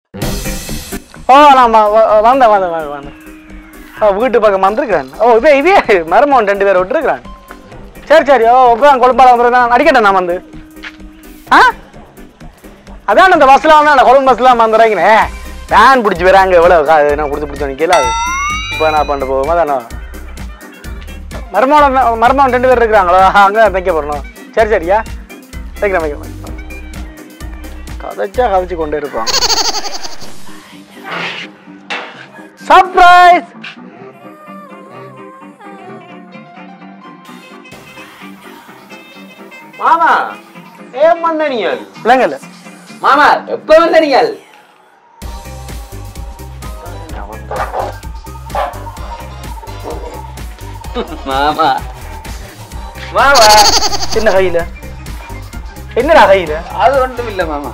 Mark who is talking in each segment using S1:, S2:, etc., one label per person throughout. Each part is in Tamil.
S1: ஓ நான் வ- வ- வந்தேன் வந்தேன் வந்தேன் வந்தேன் ஓ வீட்டு பக்கம் வந்திருக்கிறேன் ஓ இதே இதே மருமகன் ரெண்டு பேர் விட்டுருக்கிறேன் சரி சரி ஓ இப்போ கொழும்பால வந்துருக்கேன் நான் அடிக்கட்டேன் நான் வந்து ஆ அதான் இந்த பஸ்ஸில் வந்து அந்த கொழும்பு பஸ்ஸில் வந்துடுறீங்கண்ணே வேன் பிடிச்சி வராங்க எவ்வளோ கா நான் கொடுத்து பிடிச்சி நிற்கல அது இப்போ என்ன பண்ணிட்டு போகுமா தானே மருமகன் மருமகன் ரெண்டு பேர் இருக்கிறாங்களோ அங்கே தைக்க போடணும் சரி சரியா தைக்கிறேன் வைக்கிறேன் கதைச்சா கதைச்சு கொண்டே இருப்பான் சர்ப்ரைஸ்
S2: மாமா ஏன் வந்த நீங்கள்
S1: பிள்ளைங்கல்ல
S2: மாமா எப்ப வந்த நீங்கள் மாமா மாமா
S1: என்ன கையில என்னடா கையில
S2: அது ஒன்றும் இல்ல மாமா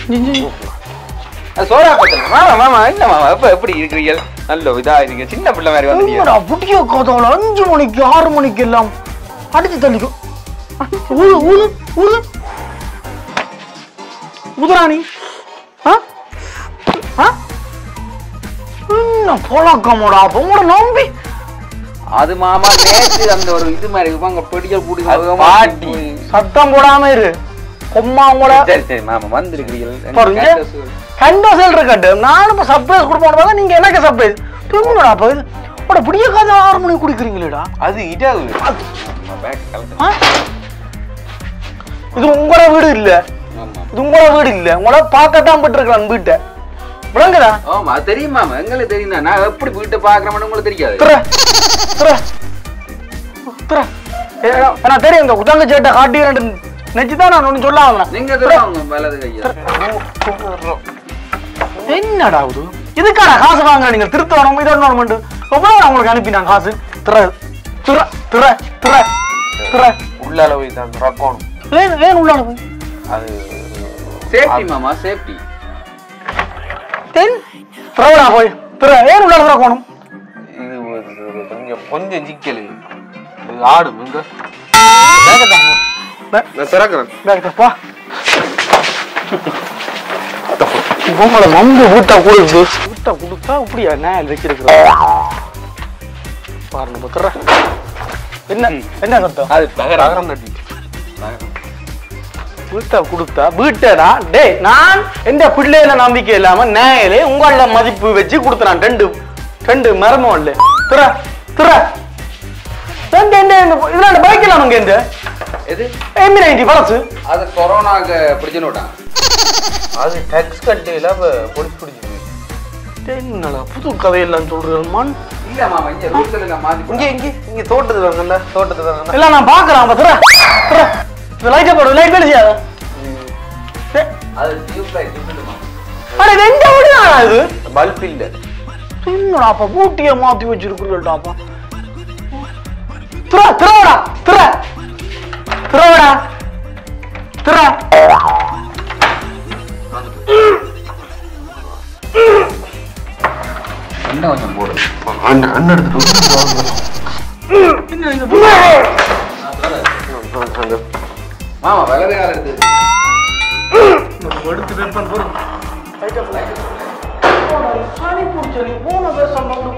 S2: அது சோடா பத்தல மாமா மாமா இல்ல மாமா எப்ப எப்படி இருக்கிறீங்க நல்ல இதா இருக்கீங்க சின்ன பிள்ளை மாதிரி வந்தீங்க
S1: என்னடா புட்டிய கதவுல அஞ்சு மணிக்கு ஆறு மணிக்கு எல்லாம் அடிச்சு தள்ளிக்கும் ஊது ஊது ஊது ஊதுராணி ஆ ஆ என்ன பழக்கமோடா பொம்மோட நம்பி
S2: அது மாமா நேற்று அந்த ஒரு இது மாதிரி வாங்க பெடியல் கூடி பாட்டி
S1: சத்தம் போடாம இரு கொம்மாவோட
S2: சரி சரி மாமா வந்திருக்கிறீர்கள்
S1: பாருங்க கண்டோசல் இருக்கட்டு நானும் இப்போ சர்ப்ரைஸ் கொடுப்போம் பார்த்தா நீங்க எனக்கு சர்ப்ரைஸ் தூங்குடா அப்போ இது உட புடிய காத ஆறு மணிக்கு குடிக்கிறீங்களேடா
S2: அது இடவு
S1: ஆ? இது உங்களோட வீடு இல்ல இது உங்களோட வீடு இல்ல உங்களோட பார்க்கத்தான் பட்டிருக்கலாம் வீட்டை விளங்குதா
S2: ஆமா அது தெரியும் மாமா எங்களுக்கு தெரியும் தான். நான் எப்படி வீட்டை பாக்குறேன்னு உங்களுக்கு தெரியாது
S1: திற திற திற எனக்கு தெரியும் இந்த உதங்க சேட்டை காட்டி ரெண்டு நெச்சு தான் நான் ஒன்று சொல்ல வந்தேன்
S2: நீங்க சொல்லுவாங்க வலது கையா
S1: என்னடா இது இதுக்கான காசு வாங்க நீங்க திருத்தணும் இது ஒன்று எவ்வளவு நான் உங்களுக்கு அனுப்பினாங்க காசு திற திற திற திற திற
S3: உள்ளால போய் தான் திறக்கணும்
S1: ஏன் ஏன் உள்ள போய்
S3: அது
S2: சேஃப்டி மாமா சேஃப்டி
S1: தென் திறவடா போய் திற ஏன் உள்ள திறக்கணும்
S3: இது ஒரு- கொஞ்சம் கொஞ்சம் சிக்கல் இது இது ஆடு இங்க
S1: பே-
S3: நான் திறக்கிறேன்
S1: பேக்கிட்ட போ உங்களை நம்பி வீட்டை கொடுத்து வீட்டை கொடுத்தா இப்படியா நான் வச்சிருக்கிறேன் பாருங்க பத்திர என்ன என்ன சத்தம்
S2: அது பகரா
S3: நகரம் தட்டி
S1: வீட்டை கொடுத்தா வீட்டைடா டேய் நான் எந்த பிள்ளையில நம்பிக்கை இல்லாம நேயிலே உங்கள மதிப்பு வச்சு கொடுத்துறான் ரெண்டு ரெண்டு மரமும் இல்ல திற திற எந்த எந்த இதுல பைக் இல்லாம இங்க எந்த
S2: எது
S1: எம்பி நைன்டி பழசு
S2: அது கொரோனாக்கு பிடிச்சுன்னு விட்டான்
S3: அது டேக்ஸ் கட்டையில பொடிச்சு பிடிச்சிருக்கு
S1: என்னடா புது கதையெல்லாம் சொல்றேன் மண்
S2: இல்ல மாமா இங்க ரூல்ஸ் எல்லாம் மாத்தி
S3: இங்க இங்க இங்க தோட்டத்துல வாங்கல்ல தோட்டத்துல வாங்கல்ல
S1: இல்ல நான் பாக்குறேன் அப்ப திற திற இந்த லைட்டை போடு லைட் வேலை செய்யாத டேய்,
S2: அது டியூப் லைட் மாமா
S1: அட இது எந்த வீடுடா இது
S3: பல்ப் இல்ல
S1: என்னடா அப்ப பூட்டிய மாத்தி வச்சிருக்குறா அப்பா திற திறவடா திற திறவடா திற
S2: இன்னும் கொஞ்சம் போடு
S3: அண்ணன் அண்ணன் எடுத்துட்டு
S1: என்ன இது
S3: அந்த
S2: மாமா வலது கால எடுத்து
S1: எடுத்து வெயிட் பண்ண போறோம் லைட்டை லைட் சனி புடிச்ச நீ போன பேச மாட்டோம்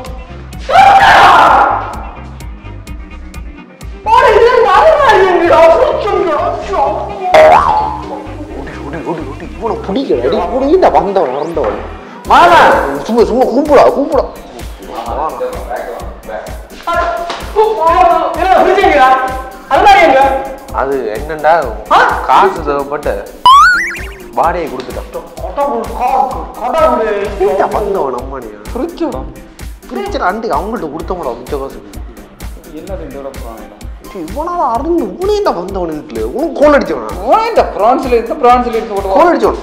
S1: ஓடி இது அறிவாளி எங்கடா புடிச்சுங்கடா
S3: ஓடி ஓடி ஓடி இவனை பிடிக்கல அடி பிடிங்கிட்ட வந்தவன் வந்தவன் மாமா சும்மா சும்மா கூப்பிடா கூப்பிடா
S1: என்ன புடிச்சீங்களா அதுதான் எங்க
S3: அது என்னண்டா
S1: ஆ?
S3: காசு தேவைப்பட்ட வாடகை கொடுத்துட்டான்
S1: கடவுள் காக்கு கடவுளே
S3: இந்த வந்தவன் அம்மானியா பிரிச்சடா பிரிச்சடா அண்டி அவங்கள்ட்ட கொடுத்தவங்களா மிச்ச காசு
S2: என்னது இந்த ப்ரான்ஸ்
S3: டேய், இவனால அருந்து இவனே தான் வந்தவன் வீட்டுல உனக்கு கோல் அடிச்சவனா
S2: இந்த ப்ரான்ஸ்ல இருந்து ப்ரான்ஸ்ல இருந்து போட்டு
S3: கோல் அடிச்சவன்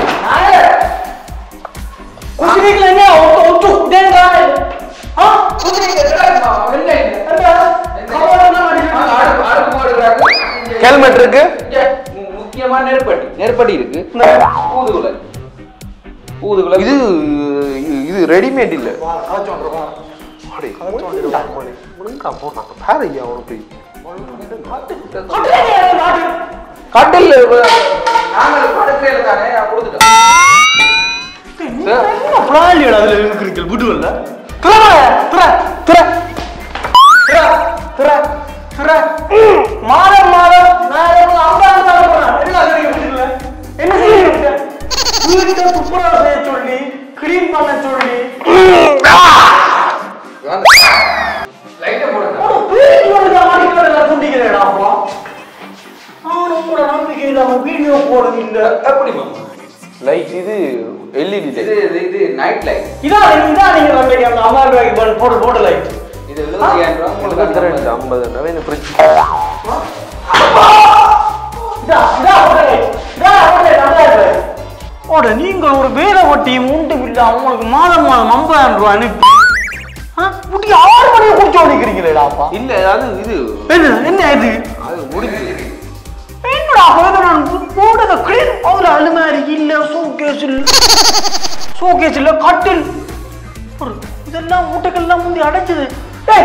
S1: குசினிக்கல என்ன ஒட்டு ஒட்டு டேங்கா ஆ
S3: ஹெல்மெட் இருக்கு
S2: முக்கியமா நெருப்படி நெருப்படி இருக்கு ஊதுகுலை ஊதுகுலை
S3: இது இது- இது ரெடிமேட் இல்ல அடே, ஒழுங்கா அம்மானே, ஒழுங்கா போட்டான் பாரு ஐயா அவனை போய்
S2: கட்டில் நாங்கள் படுக்கையில தானே கொடுத்துட்டோம்
S1: என்ன பிளாலியோட அதுல இருக்கிறீங்க விடுவல்ல துற துற துற துற துற துற மாதம் மாதம் நாளைக்கு ஐம்பது நாள் போறேன் என்ன செய்ய வீட்டுல என்ன செய்ய வீட்டை துப்புரவு செய்ய சொல்லி கிளீன் பண்ண சொல்லி
S2: லைட்டை போடுங்க
S1: வீடியோல மாடிக்கிறதா துண்டிக்கிறேடா அப்பா நான் உங்களோட நம்பிக்கை இல்லாம வீடியோ போடுறது இல்ல
S2: எப்படி மாமா
S3: லைட் இது எல்இடி
S2: இது
S3: லைட்
S2: இது இது நைட் லைட்
S1: இதான் இதான் நீங்க நம்பிக்கை அந்த அம்மா ரூபாய்க்கு போட்டு போட்டு போட்டு லைட்
S2: இது எழுபத்தி ரூபா உங்களுக்கு அந்த
S3: ரெண்டு ஐம்பது நவீன ஃப்ரிட்ஜ்
S1: இதா இதா போட்டு லைட் இதா போட்டு லைட் நல்லா இருக்கு ஓட நீங்கள் ஒரு வேலை ஒட்டி உண்டு இல்ல உங்களுக்கு மாதம் மாதம் ஐம்பதாயிரம் ரூபாய் அனுப்பி ஆ, குட்டி ஆறு மணிக்கு குடிச்சு ஓடிக்கிறீங்களேடா அப்பா
S3: இல்ல அது இது
S1: என்ன என்ன இது
S3: அது முடிஞ்சு
S1: என்னடா குழந்தை நான் போடுற கிளீன் அதுல அலுமாரி இல்ல ஷோகேஸ் இல்ல ஷோகேஸ் இல்ல கட்டில் ஒரு இதெல்லாம் மூட்டைகள்லாம் முந்தி அடைச்சது டேய்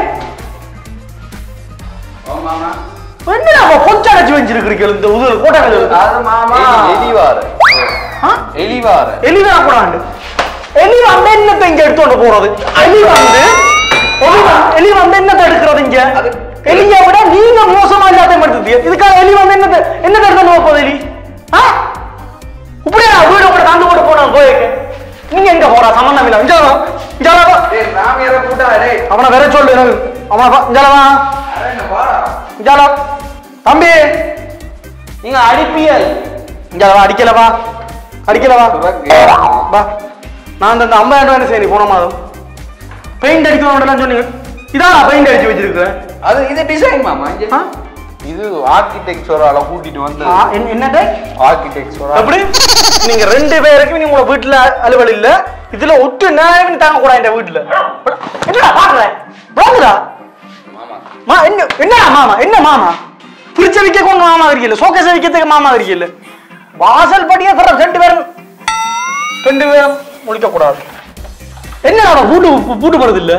S2: ஓ மாமா
S1: என்னடா அவ கொஞ்சம் அடைச்சு வச்சிருக்கிறீங்க இந்த உதல் கோட்டைகள்
S2: அது மாமா
S3: எலிவார
S1: ஆ
S3: எலிவார
S1: எலி வரக்கூடாது எலி வந்து என்னத்தை இங்க எடுத்துட்டு போறது எலி வந்து எலி வந்து- எலி வந்து என்னத்தை எடுக்கிறது இங்க
S2: அது-
S1: எலியை விட நீங்க மோசமா எல்லாத்தையும் எடுத்துட்டீங்க இதுக்காக எலி வந்து என்னத்தை என்னத்தை எடுத்துட்டு போக போகுது எலி ஆ இப்படியே நான் வீடு கூட தாண்டு கூட போன போயிருக்கு நீங்க எங்க போறா சம்பந்தம் இல்ல இங்க வா. இங்க வா, வா.
S2: டேய் சாமியார கூட்டா டேய்
S1: அவனை வேற சொல்லு எனக்கு அவனை வா, இங்க வா
S2: அரே என்ன வாடா
S1: இங்க வா. தம்பி நீங்க அடிப்பியல் இங்க வா அடிக்கலவா அடிக்கலவா வா நான் அந்த ஐம்பதாயிரம் ரூபாய் சரி போன மாதம் பெயிண்ட் அடிக்கணும் சொன்னீங்க இதான் பெயிண்ட் அடிச்சு வச்சிருக்கிறேன்
S2: அது இது டிசைன் மாமா இங்க
S1: ஆ?
S3: இது ஆர்கிடெக்சரால கூட்டிட்டு வந்து
S1: ஆ, என்ன- என்னது
S3: ஆர்கிடெக்சரா
S1: எப்படி நீங்க ரெண்டு பேருக்கு நீங்க உங்க வீட்டுல அலுவல் இல்ல இதுல ஒட்டு நேரம் தாங்க கூடாது இந்த வீட்டுல என்னடா பாக்குற வாங்குடா
S2: மாமா
S1: மா என்ன என்னடா மாமா என்ன மாமா பிரிச்ச விக்க கொண்டு மாமா இருக்கீல்ல சோகேச விக்கிறதுக்கு மாமா இருக்கீல்ல வாசல் படியே தர ரெண்டு பேரும் ரெண்டு பேரும் முழிக்க கூடாது என்னடா அவன் பூட்டு பூட்டு போறது இல்ல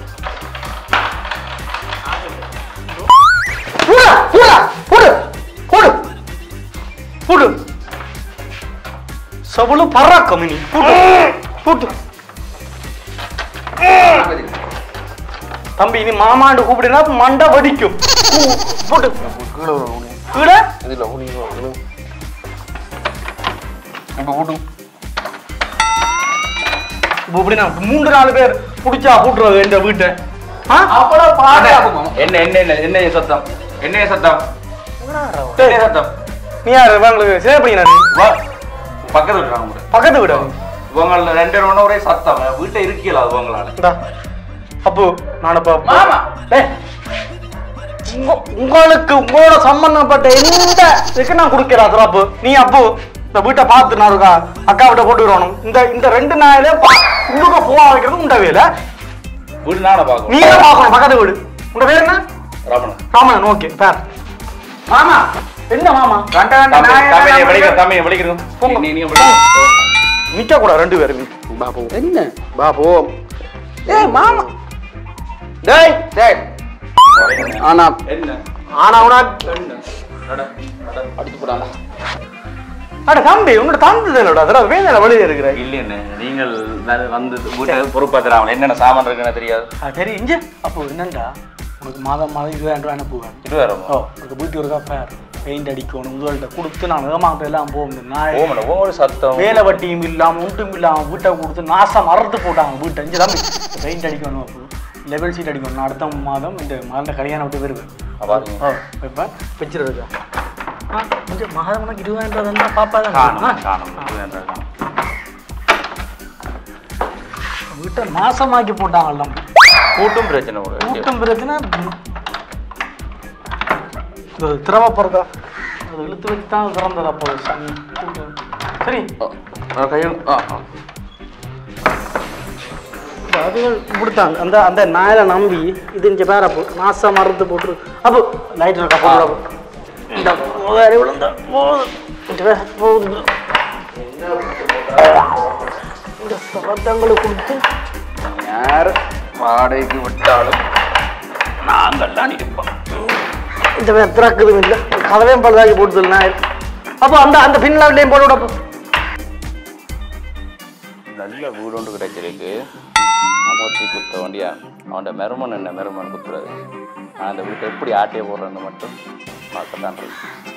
S1: பூடா பூடா பூடு பூடு பூடு சவுளு பறாக்கம் இனி பூட்டு பூட்டு தம்பி இனி மாமாண்டு கூப்பிடுனா மண்டை வடிக்கும் பூ- போட்டு
S3: கீழே ஒரு உனி.
S1: கீழே
S3: இதுல உனி உனி. இப்ப போட்டு
S1: இப்போ இப்படி நான் மூன்று நாலு பேர் புடிச்சா கூட்டுறது இந்த வீட்டை ஆ?
S2: அப்பலாம் பாடு
S4: என்ன என்ன என்ன என்ன சத்தம் என்ன சத்தம்
S1: டேய்,
S4: என்ன சத்தம்
S1: நீ யாரு உங்களுக்கு சேவ் பண்ணிக்கிறாரு
S4: வா பக்கத்து விட்டுறாங்க கூட
S1: பக்கத்து வீடு
S4: இவங்கள ரெண்டு பேரும் ஒரே சத்தம் வீட்டை இருக்கல அது உங்களால
S1: இந்தா அப்போ நான் இப்ப
S2: மாமா.
S1: டேய், உங்க- உங்களுக்கு உங்களோட சம்பந்தப்பட்ட எந்த இதுக்கு நான் கொடுக்கிறேன் சிறப்பு நீ அப்போ இந்த வீட்டை பார்த்து நான் இருக்கா அக்கா விட்ட போட்டு வரணும் இந்த இந்த ரெண்டு நாயில உங்களுக்கு போக வைக்கிறது உண்ட வேலை
S4: வீடு நானே பார்க்கணும்
S1: நீ தான் பார்க்கணும் பக்கத்து வீடு உங்க பேர் என்ன
S4: ராமணன்
S1: ராமன் ஓகே பேர்
S2: மாமா
S1: என்ன மாமா
S2: கண்ட கண்ட
S4: தம்பி
S2: நாய்
S4: தம்பி நீ
S2: எல்லாம்
S4: விളിக்க தம்பி விളിക്കുന്നു
S1: போங்க.
S4: நீ நீ விളിக்க
S1: நிக்க கூட ரெண்டு பேருமே
S3: பா போ
S2: என்ன
S3: பா போ
S2: ஏய் மாமா
S3: டேய்
S2: டேய்
S3: ஆனா
S4: என்ன
S1: ஆனா உனா
S4: என்ன நட நட
S2: அடிச்சு போடாடா
S1: அட தம்பி உன்னோட தம்பி தானடா அதெல்லாம் வேலையில வெளியே இருக்கிற
S4: இல்ல என்ன நீங்கள் வ- வந்து வீட்டை பொறுப்பாத்துறாங்க என்னென்ன சாமான் இருக்குன்னு தெரியாது
S1: அது சரி இங்க அப்போ என்னண்டா உனக்கு மாதம் மாதம் இருபதாயிரம் ரூபாய் அனுப்புவேன்
S4: இது வேற
S1: ஓ உனக்கு வீட்டு ஒருக்கா பேர் பெயிண்ட் அடிக்கணும் முதல்கிட்ட கொடுத்து நான் ஏமாத்த எல்லாம் போகணும் நான்
S4: ஓமன ஓமன சத்தம்
S1: வேலை வட்டியும் இல்லாம ஒன்றும் இல்லாம வீட்டை கொடுத்து நாசம் மறந்து போட்டாங்க வீட்டை இங்க தம்பி பெயிண்ட் அடிக்கணும் அப்போ லெவல் சீட் அடிக்கணும் நான் அடுத்த மாதம் இந்த மகன் கல்யாணம் விட்டு வருவேன்
S4: பாருங்க
S1: ஓ வைப்பேன் வச்சிருக்கா ஆ கொஞ்சம் மாதம் உனக்கு இருபதாயிரம் ரூபாய் தான் பாப்பா தான்
S4: காணும் காணும் இருபதாயிரம் காணும்
S1: வீட்டை நாசமாக்கி போட்டாங்கல்ல
S4: கூட்டும் பிரச்சனை கூட
S1: கூட்டம் பிரச்சனை இது திரவ பிறக்கா அது இழுத்து வச்சு தான் திறந்தது அப்போ சனி கூட்டம். சரி
S3: கையில் ஆ ஆ.
S1: இந்த அதுகள் கொடுத்தாங்க அந்த அந்த நாயில நம்பி இது இங்க பேர போ நாசம் மறுத்து போட்டு அப்போ லைட் இருக்கா போடுற இந்த வேற விழுந்த போகுது இந்த வே- போகுது இந்த சபத்தங்களை கொடுத்து
S2: யார் வாடகைக்கு விட்டாலும்
S4: நாங்கள்லாம் இருப்போம்
S1: இந்த வே- திறக்குதும் இல்லை கதவையும் பழுதாக்கி போட்டுது நாய் அப்போ அந்த அந்த பின்லாட்லையும் போட்டு விட
S4: இந்த நல்ல வீடு ஒன்று கிடைச்சிருக்கு அமர்த்தி குத்த வேண்டியா அவன் மெருமன் என்ன மெருமன் குத்துறது நான் அந்த வீட்டை எப்படி ஆட்டிய போடுறேன்னு மட்டும் பார்க்கத்தான் இருக்கு